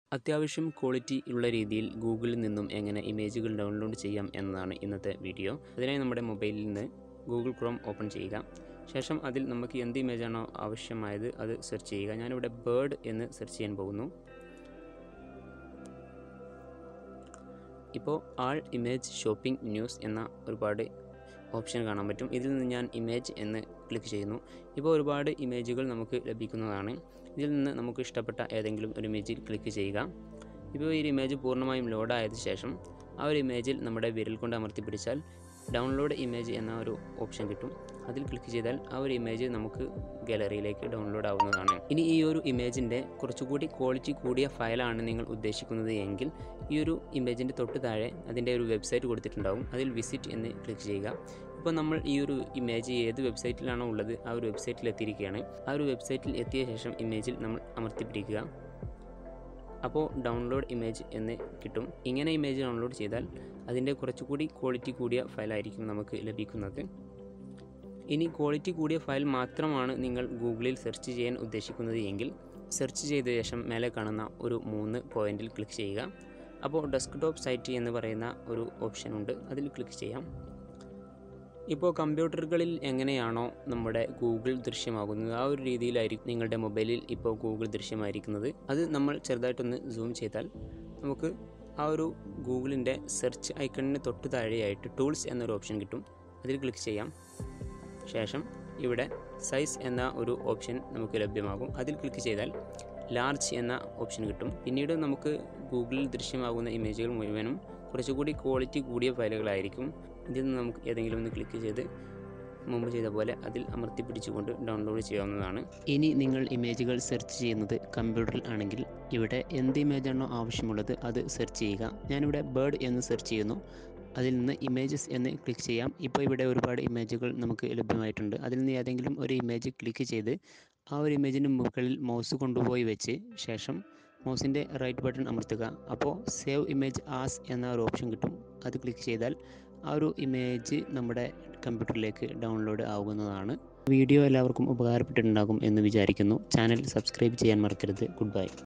അത്യാവശ്യം ക്വാളിറ്റി ഉള്ള രീതിയിൽ ഗൂഗിളിൽ നിന്നും എങ്ങനെ ഇമേജുകൾ ഡൗൺലോഡ് ചെയ്യാം എന്നതാണ് ഇന്നത്തെ വീഡിയോ അതിനായി നമ്മുടെ മൊബൈലിൽ നിന്ന് ഗൂഗിൾ ക്രോം ഓപ്പൺ ചെയ്യുക ശേഷം അതിൽ നമുക്ക് എന്ത് ഇമേജാണോ ആവശ്യമായത് അത് സെർച്ച് ചെയ്യുക ഞാനിവിടെ ബേർഡ് എന്ന് സെർച്ച് ചെയ്യാൻ പോകുന്നു ഇപ്പോൾ ആൾ ഇമേജ് ഷോപ്പിംഗ് ന്യൂസ് എന്ന ഒരുപാട് ഓപ്ഷൻ കാണാൻ പറ്റും ഇതിൽ നിന്ന് ഞാൻ ഇമേജ് എന്ന് ക്ലിക്ക് ചെയ്യുന്നു ഇപ്പോൾ ഒരുപാട് ഇമേജുകൾ നമുക്ക് ലഭിക്കുന്നതാണ് ഇതിൽ നിന്ന് നമുക്ക് ഇഷ്ടപ്പെട്ട ഏതെങ്കിലും ഒരു ഇമേജിൽ ക്ലിക്ക് ചെയ്യുക ഇപ്പോൾ ഈ ഒരു ഇമേജ് പൂർണ്ണമായും ലോഡായതിനു ശേഷം ആ ഒരു ഇമേജിൽ നമ്മുടെ വിരൽ കൊണ്ട് അമർത്തി പിടിച്ചാൽ ഡൗൺലോഡ് ഇമേജ് എന്ന ഒരു ഓപ്ഷൻ കിട്ടും അതിൽ ക്ലിക്ക് ചെയ്താൽ ആ ഒരു ഇമേജ് നമുക്ക് ഗാലറിയിലേക്ക് ഡൗൺലോഡ് ആവുന്നതാണ് ഇനി ഈ ഒരു ഇമേജിൻ്റെ കുറച്ചുകൂടി ക്വാളിറ്റി കൂടിയ ഫയലാണ് നിങ്ങൾ ഉദ്ദേശിക്കുന്നത് എങ്കിൽ ഈ ഒരു ഇമേജിൻ്റെ തൊട്ട് താഴെ അതിൻ്റെ ഒരു വെബ്സൈറ്റ് കൊടുത്തിട്ടുണ്ടാവും അതിൽ വിസിറ്റ് എന്ന് ക്ലിക്ക് ചെയ്യുക ഇപ്പോൾ നമ്മൾ ഈ ഒരു ഇമേജ് ഏത് വെബ്സൈറ്റിലാണോ ഉള്ളത് ആ ഒരു വെബ്സൈറ്റിൽ എത്തിയിരിക്കുകയാണ് ആ ഒരു വെബ്സൈറ്റിൽ എത്തിയ ശേഷം ഇമേജിൽ നമ്മൾ അമർത്തി പിടിക്കുക അപ്പോൾ ഡൗൺലോഡ് ഇമേജ് എന്ന് കിട്ടും ഇങ്ങനെ ഇമേജ് ഡൗൺലോഡ് ചെയ്താൽ അതിൻ്റെ കുറച്ചുകൂടി ക്വാളിറ്റി കൂടിയ ഫയലായിരിക്കും നമുക്ക് ലഭിക്കുന്നത് ഇനി ക്വാളിറ്റി കൂടിയ ഫയൽ മാത്രമാണ് നിങ്ങൾ ഗൂഗിളിൽ സെർച്ച് ചെയ്യാൻ ഉദ്ദേശിക്കുന്നത് എങ്കിൽ സെർച്ച് ചെയ്ത ശേഷം മേലെ കാണുന്ന ഒരു മൂന്ന് പോയിന്റിൽ ക്ലിക്ക് ചെയ്യുക അപ്പോൾ ഡെസ്ക്ടോപ്പ് സൈറ്റ് എന്ന് പറയുന്ന ഒരു ഓപ്ഷൻ ഉണ്ട് അതിൽ ക്ലിക്ക് ചെയ്യാം ഇപ്പോൾ കമ്പ്യൂട്ടറുകളിൽ എങ്ങനെയാണോ നമ്മുടെ ഗൂഗിൾ ദൃശ്യമാകുന്നത് ആ ഒരു രീതിയിലായിരിക്കും നിങ്ങളുടെ മൊബൈലിൽ ഇപ്പോൾ ഗൂഗിൾ ദൃശ്യമായിരിക്കുന്നത് അത് നമ്മൾ ചെറുതായിട്ടൊന്ന് സൂം ചെയ്താൽ നമുക്ക് ആ ഒരു ഗൂഗിളിൻ്റെ സെർച്ച് ഐക്കണിന് തൊട്ട് താഴെയായിട്ട് ടൂൾസ് എന്നൊരു ഓപ്ഷൻ കിട്ടും അതിൽ ക്ലിക്ക് ചെയ്യാം ശേഷം ഇവിടെ സൈസ് എന്ന ഒരു ഓപ്ഷൻ നമുക്ക് ലഭ്യമാകും അതിൽ ക്ലിക്ക് ചെയ്താൽ ലാർജ് എന്ന ഓപ്ഷൻ കിട്ടും പിന്നീട് നമുക്ക് ഗൂഗിളിൽ ദൃശ്യമാകുന്ന ഇമേജുകൾ മുഴുവനും കുറച്ചുകൂടി ക്വാളിറ്റി കൂടിയ ഫയലുകളായിരിക്കും ഇതിൽ നിന്ന് നമുക്ക് ഏതെങ്കിലും ഒന്ന് ക്ലിക്ക് ചെയ്ത് മുമ്പ് ചെയ്ത പോലെ അതിൽ അമർത്തി പിടിച്ചുകൊണ്ട് ഡൗൺലോഡ് ചെയ്യാവുന്നതാണ് ഇനി നിങ്ങൾ ഇമേജുകൾ സെർച്ച് ചെയ്യുന്നത് കമ്പ്യൂട്ടറിൽ ആണെങ്കിൽ ഇവിടെ എന്ത് ഇമേജാണോ ആവശ്യമുള്ളത് അത് സെർച്ച് ചെയ്യുക ഞാനിവിടെ ബേർഡ് എന്ന് സെർച്ച് ചെയ്യുന്നു അതിൽ നിന്ന് ഇമേജസ് എന്ന് ക്ലിക്ക് ചെയ്യാം ഇപ്പോൾ ഇവിടെ ഒരുപാട് ഇമേജുകൾ നമുക്ക് ലഭ്യമായിട്ടുണ്ട് അതിൽ നിന്ന് ഏതെങ്കിലും ഒരു ഇമേജ് ക്ലിക്ക് ചെയ്ത് ആ ഒരു ഇമേജിന് മുകളിൽ മൗസ് കൊണ്ടുപോയി വെച്ച് ശേഷം മൗസിൻ്റെ റൈറ്റ് ബട്ടൺ അമർത്തുക അപ്പോൾ സേവ് ഇമേജ് ആസ് എന്ന ഒരു ഓപ്ഷൻ കിട്ടും അത് ക്ലിക്ക് ചെയ്താൽ ആ ഒരു ഇമേജ് നമ്മുടെ കമ്പ്യൂട്ടറിലേക്ക് ഡൗൺലോഡ് ആവുന്നതാണ് വീഡിയോ എല്ലാവർക്കും ഉപകാരപ്പെട്ടിട്ടുണ്ടാകും എന്ന് വിചാരിക്കുന്നു ചാനൽ സബ്സ്ക്രൈബ് ചെയ്യാൻ മറക്കരുത് ഗുഡ് ബൈ